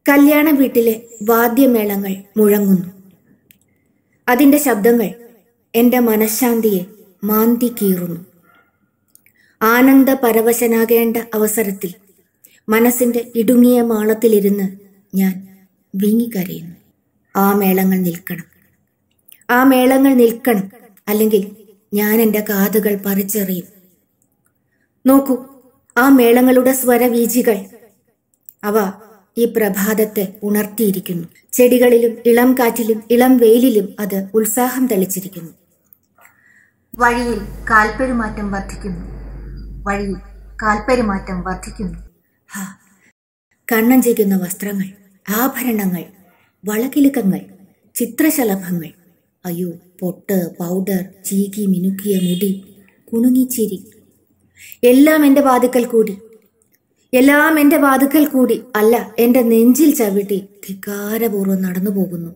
കല്യാണ വീട്ടിലെ വാദ്യമേളങ്ങൾ മുഴങ്ങുന്നു അതിൻ്റെ ശബ്ദങ്ങൾ എൻ്റെ മനഃശാന്തിയെ മാന്തി കീറുന്നു ആനന്ദ പരവശനാകേണ്ട അവസരത്തിൽ മനസ്സിൻ്റെ ഇടുങ്ങിയ മാളത്തിലിരുന്ന് ഞാൻ വിങ്ങിക്കരയുന്നു ആ മേളങ്ങൾ നിൽക്കണം ആ മേളങ്ങൾ നിൽക്കണം അല്ലെങ്കിൽ ഞാൻ എൻ്റെ കാതുകൾ പറിച്ചെറിയും നോക്കൂ ആ മേളങ്ങളുടെ സ്വരവീചികൾ അവ ഈ പ്രഭാതത്തെ ഉണർത്തിയിരിക്കുന്നു ചെടികളിലും ഇളം കാറ്റിലും ഇളം വെയിലിലും അത് ഉത്സാഹം തെളിച്ചിരിക്കുന്നു വഴിയിൽ കാൽപ്പെരുമാറ്റം വർദ്ധിക്കുന്നു വഴിയിൽ കാൽപ്പെരുമാറ്റം വർദ്ധിക്കുന്നു ഹാ കണ്ണം ചെയ്യുന്ന വസ്ത്രങ്ങൾ ആഭരണങ്ങൾ വളകിലുക്കങ്ങൾ ചിത്രശലഭങ്ങൾ അയ്യോ പൊട്ട് പൗഡർ ചീകി മിനുക്കിയ മുടി കുണുങ്ങിച്ചിരി എല്ലാം എൻ്റെ വാതുക്കൽ കൂടി എല്ലാം എൻ്റെ വാതുക്കൽ കൂടി അല്ല എൻ്റെ നെഞ്ചിൽ ചവിട്ടി ധിക്കാരപൂർവ്വം നടന്നു പോകുന്നു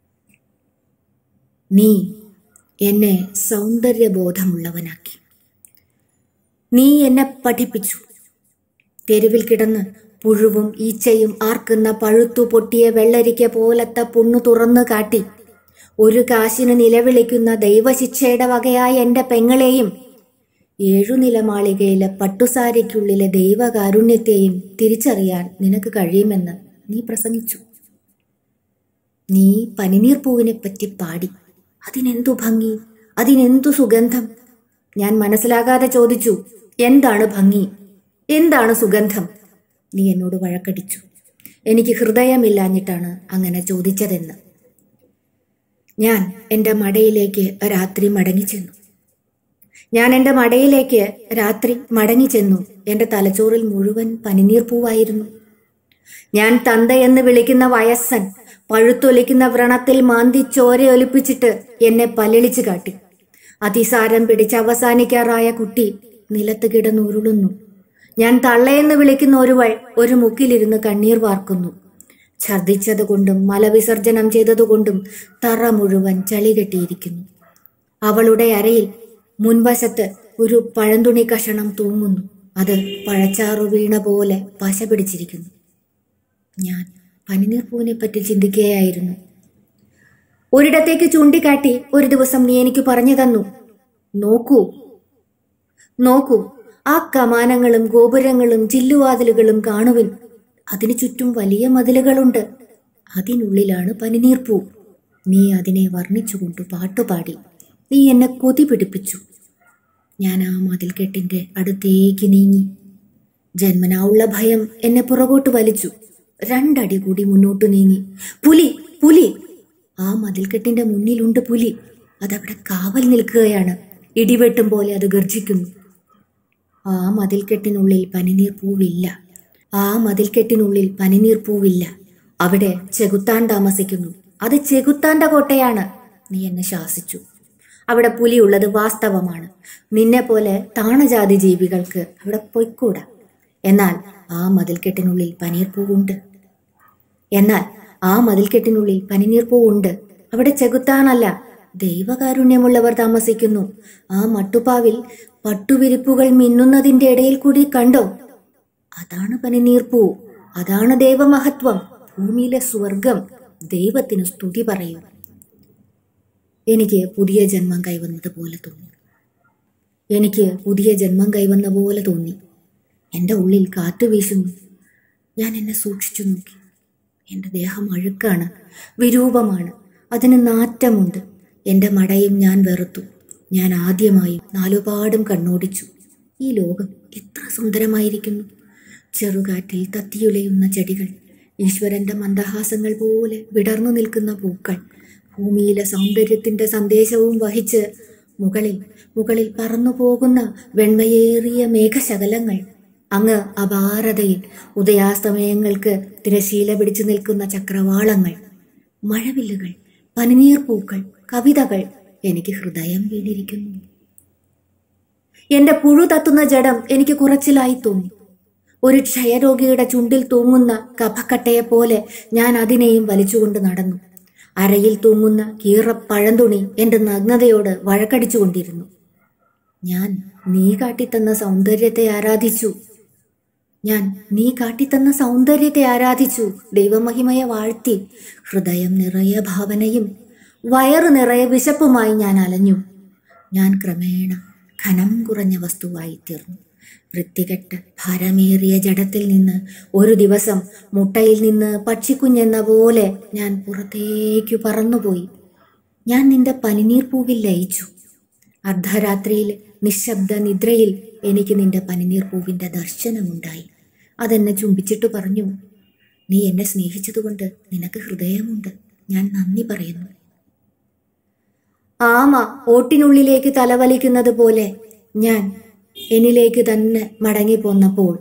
നീ എന്നെ സൗന്ദര്യബോധമുള്ളവനാക്കി നീ എന്നെ പഠിപ്പിച്ചു തെരുവിൽ കിടന്ന് പുഴുവും ഈച്ചയും ആർക്കുന്ന പഴുത്തു പൊട്ടിയ വെള്ളരിക്ക പോലത്തെ പുണ്ണു തുറന്നു കാട്ടി ഒരു കാശിന് നിലവിളിക്കുന്ന ദൈവശിക്ഷയുടെ വകയായ എൻ്റെ പെങ്ങളെയും ഏഴുനിലമാളികയിലെ പട്ടുസാരിക്കുള്ളിലെ ദൈവകാരുണ്യത്തെയും തിരിച്ചറിയാൻ നിനക്ക് കഴിയുമെന്ന് നീ പ്രസംഗിച്ചു നീ പനിനീർ പൂവിനെ പറ്റി പാടി അതിനെന്തു ഭംഗി അതിനെന്തു സുഗന്ധം ഞാൻ മനസ്സിലാകാതെ ചോദിച്ചു എന്താണ് ഭംഗി എന്താണ് സുഗന്ധം നീ എന്നോട് വഴക്കടിച്ചു എനിക്ക് ഹൃദയമില്ലാഞ്ഞിട്ടാണ് അങ്ങനെ ചോദിച്ചതെന്ന് ഞാൻ എൻ്റെ മടയിലേക്ക് രാത്രി മടങ്ങിച്ചെന്നു ഞാൻ എൻ്റെ മടയിലേക്ക് രാത്രി മടങ്ങി ചെന്നു എൻ്റെ തലച്ചോറിൽ മുഴുവൻ പനിനീർ പൂവായിരുന്നു ഞാൻ തന്തയെന്ന് വിളിക്കുന്ന വയസ്സൻ പഴുത്തൊലിക്കുന്ന വ്രണത്തിൽ മാന്തി ചോരയൊലിപ്പിച്ചിട്ട് എന്നെ പല്ലിളിച്ചു കാട്ടി അതിസാരം പിടിച്ച് അവസാനിക്കാറായ കുട്ടി നിലത്ത് കിടന്നുരുളുന്നു ഞാൻ തള്ളയെന്ന് വിളിക്കുന്ന ഒരുവൾ ഒരു മുക്കിലിരുന്ന് കണ്ണീർ വാർക്കുന്നു ഛർദിച്ചതുകൊണ്ടും മലവിസർജനം ചെയ്തതുകൊണ്ടും തറ മുഴുവൻ ചളി കെട്ടിയിരിക്കുന്നു അവളുടെ അരയിൽ മുൻവശത്ത് ഒരു പഴന്തുണി കഷണം തൂങ്ങുന്നു അത് പഴച്ചാറു വീണ പോലെ പശ പിടിച്ചിരിക്കുന്നു ഞാൻ പനിനീർ പൂവിനെ പറ്റി ചിന്തിക്കുകയായിരുന്നു ഒരിടത്തേക്ക് ചൂണ്ടിക്കാട്ടി ഒരു ദിവസം നീ എനിക്ക് പറഞ്ഞു തന്നു നോക്കൂ നോക്കൂ ആ കമാനങ്ങളും ഗോപുരങ്ങളും ചില്ലുവാതിലുകളും കാണുവിൻ അതിനു ചുറ്റും വലിയ മതിലുകളുണ്ട് അതിനുള്ളിലാണ് പനിനീർപ്പൂ നീ അതിനെ വർണ്ണിച്ചുകൊണ്ട് പാട്ടുപാടി നീ എന്നെ കൊതി പിടിപ്പിച്ചു ഞാൻ ആ മതിൽക്കെട്ടിന്റെ അടുത്തേക്ക് നീങ്ങി ജന്മനാ ഉള്ള ഭയം എന്നെ പുറകോട്ട് വലിച്ചു രണ്ടടി കൂടി മുന്നോട്ട് നീങ്ങി പുലി പുലി ആ മതിൽക്കെട്ടിന്റെ മുന്നിലുണ്ട് പുലി അതവിടെ കാവൽ നിൽക്കുകയാണ് ഇടിവെട്ടും പോലെ അത് ഗർജിക്കുന്നു ആ മതിൽക്കെട്ടിനുള്ളിൽ പനിനീർ പൂവില്ല ആ മതിൽക്കെട്ടിനുള്ളിൽ പനിനീർ പൂവില്ല അവിടെ ചെകുത്താൻ താമസിക്കുന്നു അത് ചെകുത്താന്റെ കോട്ടയാണ് നീ എന്നെ ശാസിച്ചു അവിടെ പുലിയുള്ളത് വാസ്തവമാണ് നിന്നെ പോലെ താണജാതി ജീവികൾക്ക് അവിടെ പൊയ്ക്കൂടാ എന്നാൽ ആ മതിൽക്കെട്ടിനുള്ളിൽ പനീർ പൂവുണ്ട് എന്നാൽ ആ മതിൽക്കെട്ടിനുള്ളിൽ പനിനീർ പൂവുണ്ട് അവിടെ ചെകുത്താനല്ല ദൈവകാരുണ്യമുള്ളവർ താമസിക്കുന്നു ആ മട്ടുപ്പാവിൽ പട്ടുവിരിപ്പുകൾ മിന്നുന്നതിന്റെ ഇടയിൽ കൂടി കണ്ടോ അതാണ് പനിനീർപ്പൂ അതാണ് ദൈവമഹത്വം ഭൂമിയിലെ സ്വർഗം ദൈവത്തിന് സ്തുതി പറയൂ എനിക്ക് പുതിയ ജന്മം കൈവന്നത് പോലെ തോന്നി എനിക്ക് പുതിയ ജന്മം കൈവന്ന പോലെ തോന്നി എൻ്റെ ഉള്ളിൽ കാറ്റ് വീശുന്നു ഞാൻ എന്നെ സൂക്ഷിച്ചു നോക്കി എൻ്റെ ദേഹം അഴുക്കാണ് വിരൂപമാണ് അതിന് നാറ്റമുണ്ട് എൻ്റെ മടയും ഞാൻ വെറുത്തു ഞാൻ ആദ്യമായി നാലുപാടും കണ്ണോടിച്ചു ഈ ലോകം എത്ര സുന്ദരമായിരിക്കുന്നു ചെറുകാറ്റിൽ തത്തിയുലയുന്ന ചെടികൾ ഈശ്വരന്റെ മന്ദഹാസങ്ങൾ പോലെ വിടർന്നു നിൽക്കുന്ന പൂക്കൾ ഭൂമിയിലെ സൗന്ദര്യത്തിന്റെ സന്ദേശവും വഹിച്ച് മുകളിൽ മുകളിൽ പറന്നു പോകുന്ന വെണ്മയേറിയ മേഘശകലങ്ങൾ അങ്ങ് അപാരതയിൽ ഉദയാസ്തമയങ്ങൾക്ക് തിരശീല പിടിച്ചു നിൽക്കുന്ന ചക്രവാളങ്ങൾ മഴവില്ലുകൾ പനിനീർ പൂക്കൾ കവിതകൾ എനിക്ക് ഹൃദയം വീണിരിക്കുന്നു എന്റെ പുഴു തത്തുന്ന ജഡം എനിക്ക് കുറച്ചിലായി തോന്നി ഒരു ക്ഷയരോഗിയുടെ ചുണ്ടിൽ തൂങ്ങുന്ന കഫക്കട്ടയെ പോലെ ഞാൻ അതിനെയും വലിച്ചുകൊണ്ട് നടന്നു അരയിൽ തൂങ്ങുന്ന കീറപ്പഴന്തുണി എന്റെ നഗ്നതയോട് വഴക്കടിച്ചുകൊണ്ടിരുന്നു ഞാൻ നീ കാട്ടിത്തന്ന സൗന്ദര്യത്തെ ആരാധിച്ചു ഞാൻ നീ കാട്ടിത്തന്ന സൗന്ദര്യത്തെ ആരാധിച്ചു ദൈവമഹിമയെ വാഴ്ത്തി ഹൃദയം നിറയെ ഭാവനയും വയറ് നിറയെ വിശപ്പുമായി ഞാൻ അലഞ്ഞു ഞാൻ ക്രമേണ ഖനം കുറഞ്ഞ വസ്തുവായി തീർന്നു വൃത്തികെട്ട ഭാരമേറിയ ജഡത്തിൽ നിന്ന് ഒരു ദിവസം മുട്ടയിൽ നിന്ന് പക്ഷിക്കുഞ്ഞെന്ന പോലെ ഞാൻ പുറത്തേക്കു പറന്നുപോയി ഞാൻ നിന്റെ പനിനീർ പൂവിൽ ലയിച്ചു അർദ്ധരാത്രിയിൽ നിശബ്ദ നിദ്രയിൽ എനിക്ക് നിന്റെ പനിനീർ പൂവിന്റെ ദർശനമുണ്ടായി അതെന്നെ ചുംബിച്ചിട്ട് പറഞ്ഞു നീ എന്നെ സ്നേഹിച്ചതുകൊണ്ട് നിനക്ക് ഹൃദയമുണ്ട് ഞാൻ നന്ദി പറയുന്നു ആമ ഓട്ടിനുള്ളിലേക്ക് തലവലിക്കുന്നത് പോലെ ഞാൻ എന്നിലേക്ക് തന്നെ മടങ്ങിപ്പോന്നപ്പോൾ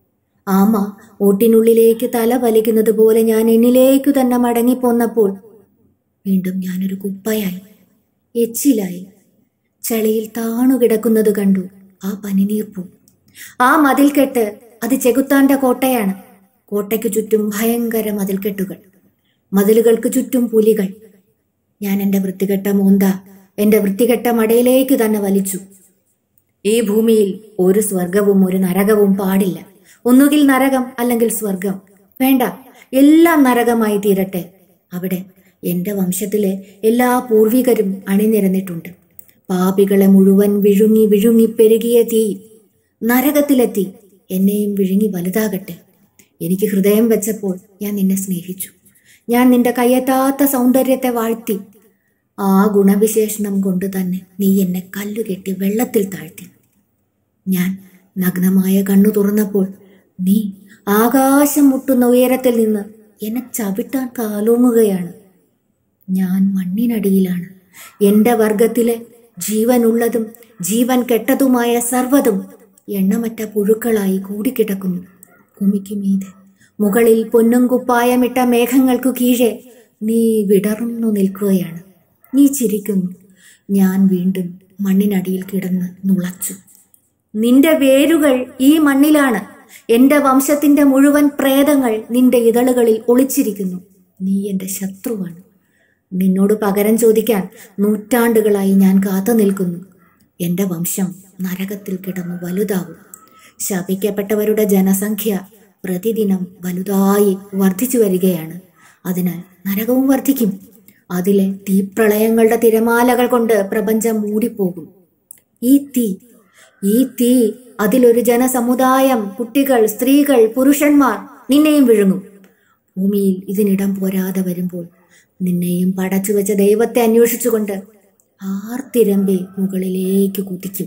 ആമ ഓട്ടിനുള്ളിലേക്ക് തല വലിക്കുന്നത് പോലെ ഞാൻ എന്നിലേക്കു തന്നെ മടങ്ങിപ്പോന്നപ്പോൾ വീണ്ടും ഞാനൊരു കുപ്പയായി എച്ചിലായി ചളിയിൽ താണുകിടക്കുന്നത് കണ്ടു ആ പനിനീർപ്പൂ ആ മതിൽക്കെട്ട് അത് ചെകുത്താന്റെ കോട്ടയാണ് കോട്ടയ്ക്ക് ചുറ്റും ഭയങ്കര മതിൽക്കെട്ടുകൾ മതിലുകൾക്ക് ചുറ്റും പുലികൾ ഞാൻ എൻ്റെ വൃത്തികെട്ട മോന്ത എൻ്റെ വൃത്തികെട്ട മടയിലേക്ക് തന്നെ വലിച്ചു ഈ ഭൂമിയിൽ ഒരു സ്വർഗവും ഒരു നരകവും പാടില്ല ഒന്നുകിൽ നരകം അല്ലെങ്കിൽ സ്വർഗം വേണ്ട എല്ലാം നരകമായി തീരട്ടെ അവിടെ എന്റെ വംശത്തിലെ എല്ലാ പൂർവികരും അണിനിരന്നിട്ടുണ്ട് പാപികളെ മുഴുവൻ വിഴുങ്ങി വിഴുങ്ങി പെരുകിയ തീ നരകത്തിലെത്തി എന്നെയും വിഴുങ്ങി വലുതാകട്ടെ എനിക്ക് ഹൃദയം വെച്ചപ്പോൾ ഞാൻ നിന്നെ സ്നേഹിച്ചു ഞാൻ നിന്റെ കയ്യെത്താത്ത സൗന്ദര്യത്തെ വാഴ്ത്തി ആ ഗുണവിശേഷണം കൊണ്ട് തന്നെ നീ എന്നെ കല്ലുകെട്ടി വെള്ളത്തിൽ താഴ്ത്തി ഞാൻ നഗ്നമായ കണ്ണു തുറന്നപ്പോൾ നീ ആകാശം മുട്ടുന്ന ഉയരത്തിൽ നിന്ന് എന്നെ ചവിട്ടാൻ കാലോങ്ങുകയാണ് ഞാൻ മണ്ണിനടിയിലാണ് എന്റെ വർഗത്തിലെ ജീവനുള്ളതും ജീവൻ കെട്ടതുമായ സർവ്വതും എണ്ണമറ്റ പുഴുക്കളായി കൂടിക്കിടക്കുന്നു ഭൂമിക്ക് മീതെ മുകളിൽ പൊന്നും കുപ്പായമിട്ട മേഘങ്ങൾക്കു കീഴെ നീ വിടർന്നു നിൽക്കുകയാണ് നീ ചിരിക്കുന്നു ഞാൻ വീണ്ടും മണ്ണിനടിയിൽ കിടന്ന് നുളച്ചു നിന്റെ വേരുകൾ ഈ മണ്ണിലാണ് എന്റെ വംശത്തിന്റെ മുഴുവൻ പ്രേതങ്ങൾ നിന്റെ ഇതളുകളിൽ ഒളിച്ചിരിക്കുന്നു നീ എന്റെ ശത്രുവാണ് നിന്നോട് പകരം ചോദിക്കാൻ നൂറ്റാണ്ടുകളായി ഞാൻ കാത്തു നിൽക്കുന്നു എന്റെ വംശം നരകത്തിൽ കിടന്നു വലുതാവും ശപിക്കപ്പെട്ടവരുടെ ജനസംഖ്യ പ്രതിദിനം വലുതായി വർദ്ധിച്ചു വരികയാണ് അതിനാൽ നരകവും വർദ്ധിക്കും അതിലെ തീപ്രളയങ്ങളുടെ തിരമാലകൾ കൊണ്ട് പ്രപഞ്ചം മൂടിപ്പോകും ഈ തീ ഈ തീ അതിലൊരു ജനസമുദായം കുട്ടികൾ സ്ത്രീകൾ പുരുഷന്മാർ നിന്നെയും വിഴുങ്ങും ഭൂമിയിൽ ഇതിനിടം പോരാതെ വരുമ്പോൾ നിന്നെയും പടച്ചു വെച്ച ദൈവത്തെ അന്വേഷിച്ചുകൊണ്ട് ആർത്തിരമ്പി മുകളിലേക്ക് കുതിക്കും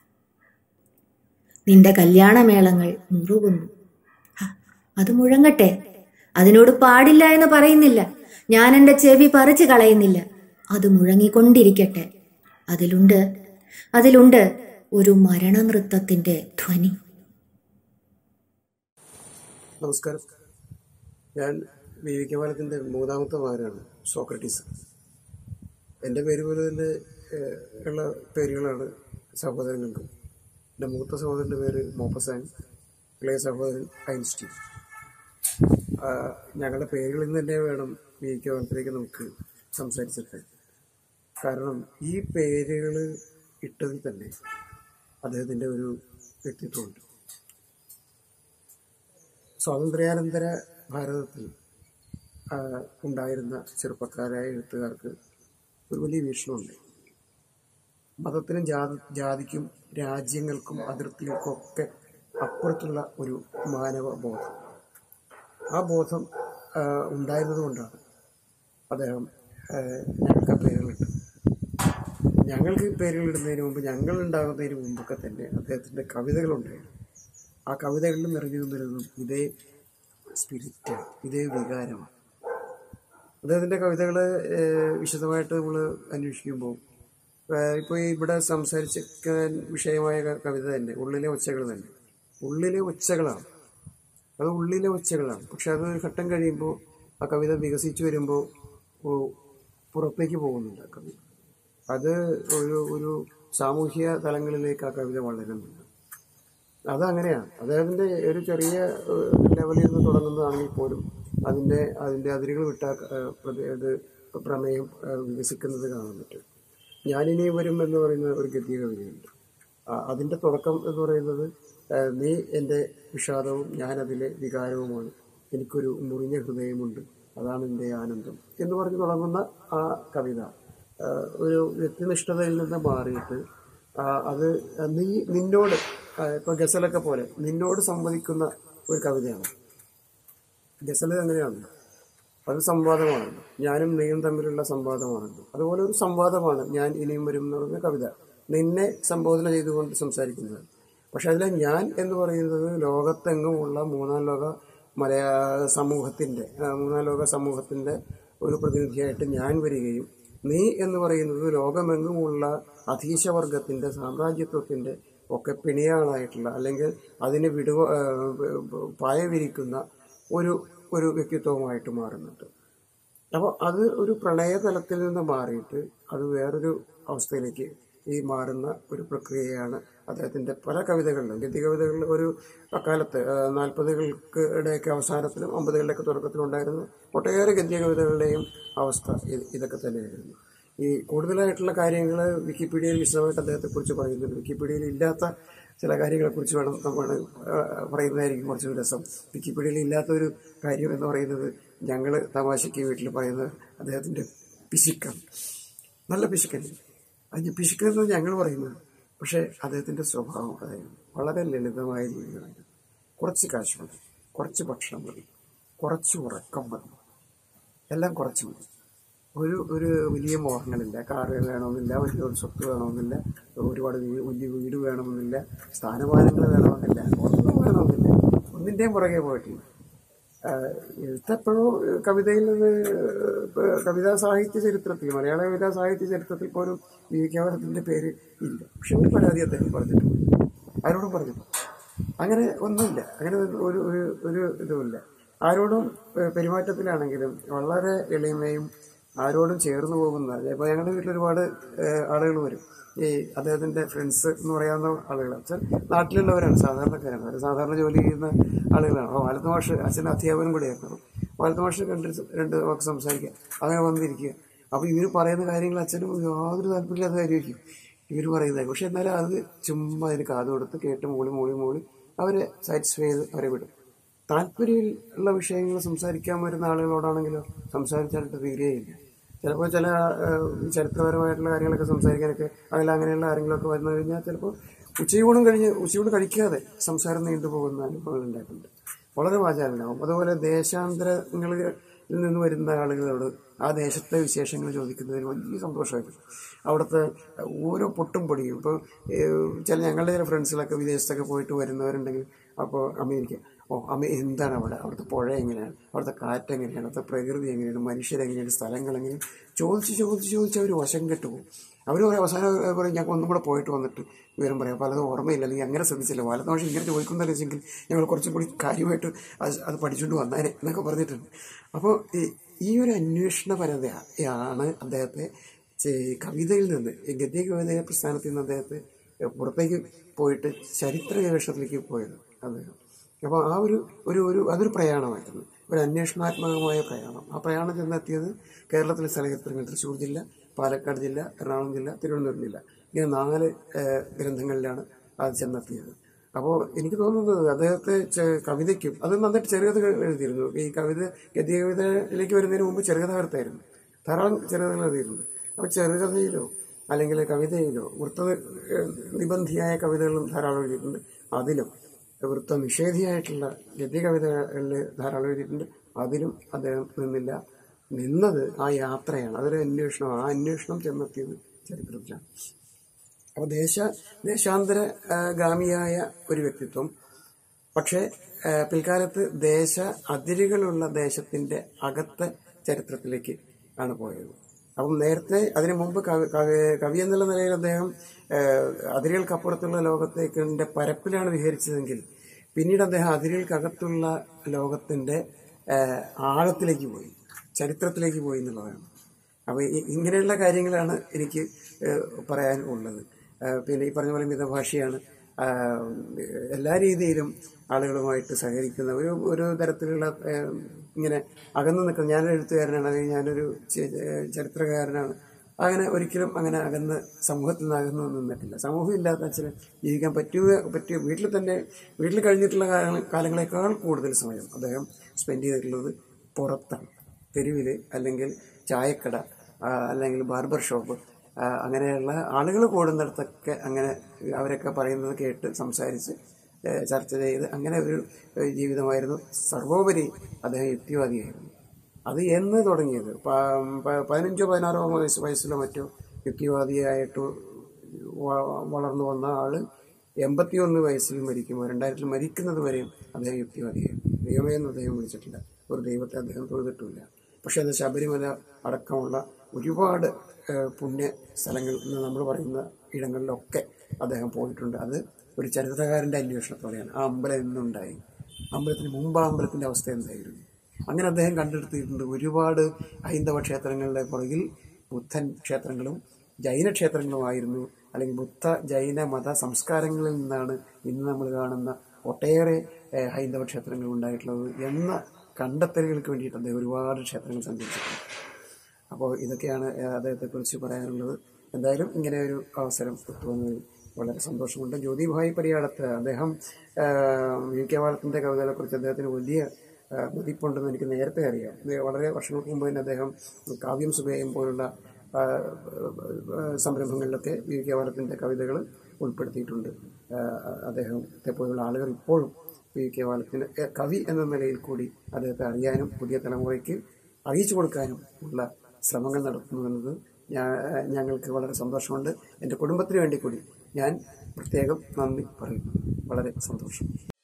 നിന്റെ കല്യാണമേളങ്ങൾ മുറുകുന്നു ഹ, അത് മുഴങ്ങട്ടെ അതിനോട് പാടില്ല എന്ന് പറയുന്നില്ല ഞാൻ എൻ്റെ ചെവി പറിച്ചു കളയുന്നില്ല അത് മുഴങ്ങിക്കൊണ്ടിരിക്കട്ടെ അതിലുണ്ട് അതിലുണ്ട് ഒരു മരണനൃത്തത്തിന്റെ ധ്വനി നമസ്കാരം ഞാൻ വി വി കമാലത്തിൻ്റെ മൂന്നാമത്തെ മകനാണ് സോക്രട്ടീസ് എൻ്റെ പേര് പോലെ തന്നെ ഏഹ്, ഉള്ള പേരുകളാണ് സഹോദരങ്ങൾക്കും എൻ്റെ മൂത്ത സഹോദരൻ്റെ പേര് മോപ്പസാൻ ഇളയ സഹോദരൻ ഐൻസ്റ്റീൻ ആ, ഞങ്ങളുടെ പേരുകളിൽ നിന്ന് തന്നെ വേണം വി വി കമാലത്തിലേക്ക് നമുക്ക് സംസാരിച്ചെടുക്കാൻ കാരണം ഈ പേരുകൾ ഇട്ടതിൽ തന്നെ അദ്ദേഹത്തിൻ്റെ ഒരു വ്യക്തിത്വമുണ്ട് സ്വാതന്ത്ര്യാനന്തര ഭാരതത്തിൽ ആ, ഉണ്ടായിരുന്ന ചെറുപ്പക്കാരായ എഴുത്തുകാർക്ക് ഒരു വലിയ വീക്ഷണമുണ്ട് മതത്തിനും ജാതി ജാതിക്കും രാജ്യങ്ങൾക്കും അതിർത്തികൾക്കും ഒക്കെ അപ്പുറത്തുള്ള ഒരു മാനവ ബോധം ആ ബോധം ആ, ഉണ്ടായിരുന്നത് കൊണ്ടാണ് അദ്ദേഹം ആ, ഞങ്ങൾക്ക് ആ പേരുകളിട്ടത് ഞങ്ങൾക്ക് ഈ പേരുകളിടുന്നതിന് മുമ്പ് ഞങ്ങൾ ഉണ്ടാകുന്നതിന് മുമ്പൊക്കെ തന്നെ അദ്ദേഹത്തിൻ്റെ കവിതകളുണ്ടായിരുന്നു ആ കവിതകളിൽ നിറഞ്ഞു നിന്നിരുന്നതും ഇതേ സ്പിരിറ്റാണ് ഇതേ വികാരമാണ് അദ്ദേഹത്തിൻ്റെ കവിതകൾ വിശദമായിട്ട് നമ്മൾ അന്വേഷിക്കുമ്പോൾ ഇപ്പോൾ ഇവിടെ സംസാരിക്കാൻ വിഷയമായ ക- കവിത തന്നെ ഉള്ളിലെ ഒച്ചകൾ തന്നെ ഉള്ളിലെ ഒച്ചകളാണ് അത് ഉള്ളിലെ ഒച്ചകളാണ് പക്ഷെ അത് ഒരു ഘട്ടം കഴിയുമ്പോൾ ആ കവിത വികസിച്ചു വരുമ്പോൾ ഓ- പുറത്തേക്ക് പോകുന്നുണ്ട് ആ കവിത അത് ഒരു ഒരു സാമൂഹ്യ തലങ്ങളിലേക്ക് ആ കവിത വളരുന്നുണ്ട് അതങ്ങനെയാണ് അദ്ദേഹത്തിന്റെ ഒരു ചെറിയ ഏഹ്, ലെവലിൽ നിന്ന് തുടങ്ങുന്നതാണെങ്കിൽ പോലും അതിന്റെ അതിന്റെ അതിരുകൾ വിട്ട ഏഹ്, പ്രതി- ഇത് പ്രമേയം ഏഹ്, വികസിക്കുന്നത് കാണാൻ പറ്റും ഞാനിനി വരും എന്ന് പറയുന്ന ഒരു ഗദ്യ കവിതയുണ്ട് ആ, അതിൻ്റെ തുടക്കം എന്ന് പറയുന്നത് ആ, നീ എൻ്റെ വിഷാദവും ഞാനതിലെ വികാരവുമാണ് എനിക്കൊരു മുറിഞ്ഞ ഹൃദയമുണ്ട് അതാണ് എൻ്റെ ആനന്ദം എന്ന് പറഞ്ഞ് തുടങ്ങുന്ന ആ കവിത ആ, ഒരു വ്യക്തിനിഷ്ഠതയിൽ നിന്ന് മാറിയിട്ട് ആ, അത് നീ നിന്നോട് ആ, ഇപ്പൊ ഗസലൊക്കെ പോലെ നിന്നോട് സംവദിക്കുന്ന ഒരു കവിതയാണ് ഗസൽ അങ്ങനെയാണ് അത് സംവാദമാണല്ലോ ഞാനും നീയും തമ്മിലുള്ള സംവാദമാണല്ലോ അതുപോലെ ഒരു സംവാദമാണ് ഞാൻ ഇനിയും വരും എന്ന് പറഞ്ഞ കവിത നിന്നെ സംബോധന ചെയ്തുകൊണ്ട് സംസാരിക്കുന്നത് പക്ഷെ അതിലെ ഞാൻ എന്ന് പറയുന്നത് ലോകത്തെങ്ങുമുള്ള മൂന്നാം ലോക മലയാള സമൂഹത്തിന്റെ ആ, മൂന്നാം ലോക സമൂഹത്തിന്റെ ഒരു പ്രതിനിധിയായിട്ട് ഞാൻ വരികയും നീ എന്ന് പറയുന്നത് ലോകമെങ്ങുമുള്ള അധീശവർഗത്തിന്റെ സാമ്രാജ്യത്വത്തിന്റെ ഒക്കെ പിണിയാളായിട്ടുള്ള അല്ലെങ്കിൽ അതിന് വിടുവ ആ, പായ വിരിക്കുന്ന ഒരു ഒരു വ്യക്തിത്വമായിട്ട് മാറുന്നുണ്ട് അപ്പോൾ അത് ഒരു പ്രണയതലത്തിൽ നിന്ന് മാറിയിട്ട് അത് വേറൊരു അവസ്ഥയിലേക്ക് ഈ മാറുന്ന ഒരു പ്രക്രിയയാണ് അദ്ദേഹത്തിന്റെ പല കവിതകളിലും ഗദ്യ കവിതകളിൽ ഒരു അക്കാലത്ത് നാൽപ്പതുകൾക്ക് ഇടയൊക്കെ അവസാനത്തിലും അമ്പതുകളുടെയൊക്കെ തുടക്കത്തിലും ഉണ്ടായിരുന്ന ഒട്ടേറെ ഗദ്യ കവിതകളുടെയും അവസ്ഥ ഇത് ഇതൊക്കെ തന്നെയായിരുന്നു ഈ കൂടുതലായിട്ടുള്ള കാര്യങ്ങൾ വിക്കിപീഡിയയിൽ വിശദമായിട്ട് അദ്ദേഹത്തെക്കുറിച്ച് പറയുന്നുണ്ട് വിക്കിപീഡിയയിൽ ഇല്ലാത്ത ചില കാര്യങ്ങളെക്കുറിച്ച് വേണം നമ്മൾ ആ, പറയുന്നതായിരിക്കും കുറച്ചുകൂടി രസം വിക്കിപീഡിയയിൽ ഇല്ലാത്തൊരു കാര്യം എന്ന് പറയുന്നത് ഞങ്ങൾ തമാശയ്ക്ക് വീട്ടിൽ പറയുന്നത് അദ്ദേഹത്തിൻ്റെ പിശുക്കാണ് നല്ല പിശുക്കൻ അതിന് പിശുക്കെന്ന് ഞങ്ങൾ പറയുന്നത് പക്ഷേ അദ്ദേഹത്തിൻ്റെ സ്വഭാവം അതായത് വളരെ ലളിതമായ ജീവിതമാണ് കുറച്ച് കാശ് മതി കുറച്ച് ഭക്ഷണം മതി കുറച്ച് ഉറക്കം മതി എല്ലാം കുറച്ച് മതി ഒരു ഒരു വലിയ മോഹങ്ങളില്ല കാറ് വേണമെന്നില്ല വലിയ ഒരു സ്വത്ത് വേണമെന്നില്ല ഒരുപാട് വീ- വലിയ വീട് വേണമെന്നില്ല സ്ഥാനമാനങ്ങൾ വേണമെന്നില്ല ഒന്നും വേണമെന്നില്ല ഒന്നിൻ്റെയും പുറകെ പോയിട്ടില്ല ആഹ് എഴുത്തപ്പോഴോ കവിതയിൽ നിന്ന് ഏഹ് കവിതാ സാഹിത്യ ചരിത്രത്തിൽ മലയാള കവിതാ സാഹിത്യ ചരിത്രത്തിൽ പോലും വിവേകാനന്ദത്തിന്റെ പേര് ഇല്ല പക്ഷെ ഒരു പരാതി അദ്ദേഹം പറഞ്ഞിട്ടുണ്ട് ആരോടും പറഞ്ഞില്ല അങ്ങനെ ഒന്നുമില്ല അങ്ങനെ ഒരു ഒരു ഒരു ഇതുമില്ല ആരോടും ഏഹ് പെരുമാറ്റത്തിലാണെങ്കിലും വളരെ എളിമയും ആരോടും ചേർന്ന് പോകുന്ന ഇപ്പോൾ ഞങ്ങളുടെ വീട്ടിൽ ഒരുപാട് ആളുകൾ വരും ഈ അദ്ദേഹത്തിന്റെ ഫ്രണ്ട്സ് എന്ന് പറയാവുന്ന ആളുകൾ അച്ഛൻ നാട്ടിലുള്ളവരാണ് സാധാരണക്കാരാണ് അവർ സാധാരണ ജോലി ചെയ്യുന്ന ആളുകളാണ് അപ്പോൾ വാലത്ത് മാഷ് അച്ഛൻ അധ്യാപനം കൂടിയായിരുന്നു വാലത്ത് മാഷ് കണ്ട് രണ്ട് വാക്ക് സംസാരിക്കുക അങ്ങനെ വന്നിരിക്കുക അപ്പോൾ ഇവർ പറയുന്ന കാര്യങ്ങൾ അച്ഛനും യാതൊരു താല്പര്യമില്ലാത്ത കാര്യമായിരിക്കും ഇവർ പറയുന്നത് പക്ഷെ എന്നാലും അത് ചുമ്മാ അതിന് കാത് കൊടുത്ത് കേട്ട് മൂളി മൂളി മൂളി അവരെ സാറ്റിസ്ഫൈ ചെയ്ത് അവരെ വിടും താല്പര്യമുള്ള വിഷയങ്ങൾ സംസാരിക്കാൻ വരുന്ന ആളുകളോടാണെങ്കിലോ സംസാരിച്ചാലിട്ട് തീരെയില്ല ചിലപ്പോൾ ചില ഏഹ്, ചരിത്രപരമായിട്ടുള്ള കാര്യങ്ങളൊക്കെ സംസാരിക്കാനൊക്കെ അതിൽ അങ്ങനെയുള്ള ആരെങ്കിലുമൊക്കെ വന്നു കഴിഞ്ഞാൽ ചിലപ്പോൾ ഉച്ചയൂണും കഴിഞ്ഞ് ഉച്ചയൂണ് കഴിക്കാതെ സംസാരം നീണ്ടുപോകുന്ന അനുഭവങ്ങൾ ഉണ്ടായിട്ടുണ്ട് വളരെ വാചാലനാവും അതുപോലെ ദേശാന്തരങ്ങളിൽ നിന്ന് വരുന്ന ആളുകളോട് ആ ദേശത്തെ വിശേഷങ്ങൾ ചോദിക്കുന്നതിന് വലിയ സന്തോഷമായിരുന്നു അവിടുത്തെ ഓരോ പൊട്ടും പൊടിയും ഇപ്പോൾ ചില ഞങ്ങളുടെ ചില ഫ്രണ്ട്സുകളൊക്കെ വിദേശത്തൊക്കെ പോയിട്ട് വരുന്നവരുണ്ടെങ്കിൽ അപ്പോൾ അമേരിക്ക ഓ അമ്മ എന്താണ് അവിടെ അവിടുത്തെ പുഴ എങ്ങനെയാണ് അവിടുത്തെ കാറ്റ് എങ്ങനെയാണ് അവിടുത്തെ പ്രകൃതി എങ്ങനെയാണ് മനുഷ്യരെങ്ങനെയാണ് സ്ഥലങ്ങൾ എങ്ങനെയാണ് ചോദിച്ച് ചോദിച്ച് ചോദിച്ച് അവർ വശം കെട്ടുപോകും അവർ അവസാനം പറയും ഞങ്ങൾ ഒന്നും കൂടെ പോയിട്ട് വന്നിട്ട് വിവരം പറയാം പലതും ഓർമ്മയില്ല അല്ലെങ്കിൽ അങ്ങനെ ശ്രദ്ധിച്ചില്ല വലതുഭാഷ ഇങ്ങനെ ചോദിക്കുന്നതെന്ന് വെച്ചെങ്കിൽ ഞങ്ങൾ കുറച്ചും കൂടി കാര്യമായിട്ട് അത് അത് പഠിച്ചുകൊണ്ട് വന്നേനെ എന്നൊക്കെ പറഞ്ഞിട്ടുണ്ട് അപ്പോൾ ഈ- ഈ ഒരു അന്വേഷണപരതയാണ് അദ്ദേഹത്തെ ചെ- കവിതയിൽ നിന്ന് ഈ ഗദ്യ കവിതയുടെ പ്രസ്ഥാനത്തിൽ നിന്ന് അദ്ദേഹത്തെ പുറത്തേക്ക് പോയിട്ട് ചരിത്ര ഗവേഷണത്തിലേക്ക് പോയത് അദ്ദേഹം അപ്പോൾ ആ ഒരു ഒരു ഒരു അതൊരു പ്രയാണമായിരുന്നു ഒരു അന്വേഷണാത്മകമായ പ്രയാണം ആ പ്രയാണം ചെന്നെത്തിയത് കേരളത്തിലെ സ്ഥലചരിത്രങ്ങൾ തൃശ്ശൂർ ജില്ല പാലക്കാട് ജില്ല എറണാകുളം ജില്ല തിരുവനന്തപുരം ജില്ല ഇങ്ങനെ നാല് ഏഹ്, ഗ്രന്ഥങ്ങളിലാണ് അത് ചെന്നെത്തിയത് അപ്പോൾ എനിക്ക് തോന്നുന്നത് അദ്ദേഹത്തെ ചെ- കവിതയ്ക്കും അത് നന്നായിട്ട് ചെറുകഥകൾ എഴുതിയിരുന്നു ഈ കവിത ഗദ്യ കവിതയിലേക്ക് വരുന്നതിന് മുമ്പ് ചെറുകഥ കരുത്തായിരുന്നു ധാരാളം ചെറുകഥകൾ എഴുതിയിരുന്നു അപ്പോൾ ചെറുകഥയിലോ അല്ലെങ്കിൽ കവിതയിലോ വൃത്ത ഏഹ്, നിബന്ധിയായ കവിതകളും ധാരാളം എഴുതിയിട്ടുണ്ട് അതിലും വൃത്ത നിഷേധിയായിട്ടുള്ള ഗദ്യ കവിതകളിൽ ധാരാളം എഴുതിയിട്ടുണ്ട് അതിലും അദ്ദേഹം നിന്നില്ല നിന്നത് ആ യാത്രയാണ് അതൊരു അന്വേഷണം ആ അന്വേഷണം ചെന്നെത്തിയത് ചരിത്രത്തിലാണ് അപ്പോൾ ദേശ ദേശാന്തര ആ, ഗാമിയായ ഒരു വ്യക്തിത്വം പക്ഷേ ആ, പിൽക്കാലത്ത് ദേശ അതിരുകളുള്ള ദേശത്തിന്റെ അകത്തെ ചരിത്രത്തിലേക്ക് ആണ് പോയത് അപ്പം നേരത്തെ അതിനു മുമ്പ് കവി കവി- കവി എന്നുള്ള നിലയിൽ അദ്ദേഹം ആ, അതിരുകൾക്കപ്പുറത്തുള്ള ലോകത്തേക്കിന്റെ പരപ്പിലാണ് വിഹരിച്ചതെങ്കിൽ പിന്നീട് അദ്ദേഹം അതിരുകൾക്കകത്തുള്ള ലോകത്തിന്റെ ആ, ആഴത്തിലേക്ക് പോയി ചരിത്രത്തിലേക്ക് പോയി എന്നുള്ളതാണ് അപ്പോൾ ഇങ്ങനെയുള്ള കാര്യങ്ങളാണ് എനിക്ക് ഏഹ്, പറയാൻ ഉള്ളത് ഏഹ്, പിന്നെ ഈ പറഞ്ഞ പോലെ മിതഭാഷയാണ് ആഹ്, എല്ലാ രീതിയിലും ആളുകളുമായിട്ട് സഹകരിക്കുന്ന ഒരു ഒരു തരത്തിലുള്ള ഏഹ്, ഇങ്ങനെ അകന്നു നിൽക്കുന്ന ഞാനൊരു എഴുത്തുകാരനാണ് അല്ലെങ്കിൽ ഞാനൊരു ചെ- ഏഹ്, ചരിത്രകാരനാണ് അങ്ങനെ ഒരിക്കലും അങ്ങനെ അകന്ന് സമൂഹത്തിൽ നിന്ന് അകന്നു നിന്നിട്ടില്ല സമൂഹം ഇല്ലാത്ത അച്ഛന് ജീവിക്കാൻ പറ്റുക പറ്റിയ വീട്ടിൽ തന്നെ വീട്ടിൽ കഴിഞ്ഞിട്ടുള്ള കാലങ്ങൾ കാലങ്ങളെക്കാൾ കൂടുതൽ സമയം അദ്ദേഹം സ്പെൻഡ് ചെയ്തിട്ടുള്ളത് പുറത്താണ് തെരുവിൽ അല്ലെങ്കിൽ ചായക്കട ആ, അല്ലെങ്കിൽ ബാർബർ ഷോപ്പ് ആ, അങ്ങനെയുള്ള ആളുകൾ കൂടുന്നിടത്തൊക്കെ അങ്ങനെ അവരൊക്കെ പറയുന്നത് കേട്ട് സംസാരിച്ച് ഏ, ചർച്ച ചെയ്ത് അങ്ങനെ ഒരു ഏ, ജീവിതമായിരുന്നു സർവോപരി അദ്ദേഹം യുക്തിവാദിയായിരുന്നു അത് എന്ന് തുടങ്ങിയത് പ- പ- പതിനഞ്ചോ പതിനാറോ വയസ്സ് വയസ്സിലോ മറ്റോ യുക്തിവാദിയായിട്ട് വ- വളർന്നു വന്ന ആള് എൺപത്തിയൊന്ന് വയസ്സിൽ മരിക്കുമ്പോൾ രണ്ടായിരത്തിൽ മരിക്കുന്നത് വരെയും അദ്ദേഹം യുക്തിവാദിയായിരുന്നു ദൈവമേ എന്ന് അദ്ദേഹം വിളിച്ചിട്ടില്ല ഒരു ദൈവത്തെ അദ്ദേഹം തൊഴുതിട്ടില്ല പക്ഷേ അത് ശബരിമല അടക്കമുള്ള ഒരുപാട് ഏഹ്, പുണ്യ സ്ഥലങ്ങൾ എന്ന് നമ്മൾ പറയുന്ന ഇടങ്ങളിലൊക്കെ അദ്ദേഹം പോയിട്ടുണ്ട് അത് ഒരു ചരിത്രകാരൻ്റെ അന്വേഷണത്തോടെയാണ് ആ അമ്പലം എന്നുണ്ടായി അമ്പലത്തിന് മുമ്പ് ആ അമ്പലത്തിൻ്റെ അവസ്ഥ എന്തായിരുന്നു അങ്ങനെ അദ്ദേഹം കണ്ടെടുത്തിട്ടുണ്ട് ഒരുപാട് ഹൈന്ദവ ക്ഷേത്രങ്ങളുടെ പുറകിൽ ബുദ്ധൻ ക്ഷേത്രങ്ങളും ജൈന ക്ഷേത്രങ്ങളുമായിരുന്നു അല്ലെങ്കിൽ ബുദ്ധ ജൈന മത സംസ്കാരങ്ങളിൽ നിന്നാണ് ഇന്ന് നമ്മൾ കാണുന്ന ഒട്ടേറെ ഏഹ്, ഹൈന്ദവ ക്ഷേത്രങ്ങൾ ഉണ്ടായിട്ടുള്ളത് എന്ന കണ്ടെത്തലുകൾക്ക് വേണ്ടിയിട്ട് അദ്ദേഹം ഒരുപാട് ക്ഷേത്രങ്ങൾ സഞ്ചരിച്ചിട്ടുണ്ട് അപ്പോൾ ഇതൊക്കെയാണ് ഏഹ്, അദ്ദേഹത്തെക്കുറിച്ച് പറയാനുള്ളത് എന്തായാലും ഇങ്ങനെ ഒരു അവസരം ഒത്തുവന്നതിൽ വളരെ സന്തോഷമുണ്ട് ജ്യോതിഭായ് പരിയാടത്ത് അദ്ദേഹം ഏഹ്, വി കെ വാളത്തിൻ്റെ കവിതകളെക്കുറിച്ച് അദ്ദേഹത്തിന് വലിയ ഏഹ്, മതിപ്പുണ്ടെന്ന് എനിക്ക് നേരത്തെ അറിയാം ഇത് വളരെ വർഷങ്ങൾക്ക് മുമ്പ് തന്നെ അദ്ദേഹം കാവ്യം സുബേയം പോലുള്ള ആ, ആ, സംരംഭങ്ങളിലൊക്കെ വി കെ വാലത്തിൻ്റെ കവിതകൾ ഉൾപ്പെടുത്തിയിട്ടുണ്ട് ആ, അദ്ദേഹത്തെ പോലുള്ള ആളുകൾ ഇപ്പോഴും വി കെ വാലത്തിന് ഏ, കവി എന്ന നിലയിൽ കൂടി അദ്ദേഹത്തെ അറിയാനും പുതിയ തലമുറയ്ക്ക് അറിയിച്ചു കൊടുക്കാനും ഉള്ള ശ്രമങ്ങൾ നടത്തുന്നു എന്നത് ഞാൻ ഞങ്ങൾക്ക് വളരെ സന്തോഷമുണ്ട് എൻ്റെ കുടുംബത്തിന് വേണ്ടി കൂടി ഞാൻ പ്രത്യേകം നന്ദി പറയുന്നു വളരെ സന്തോഷം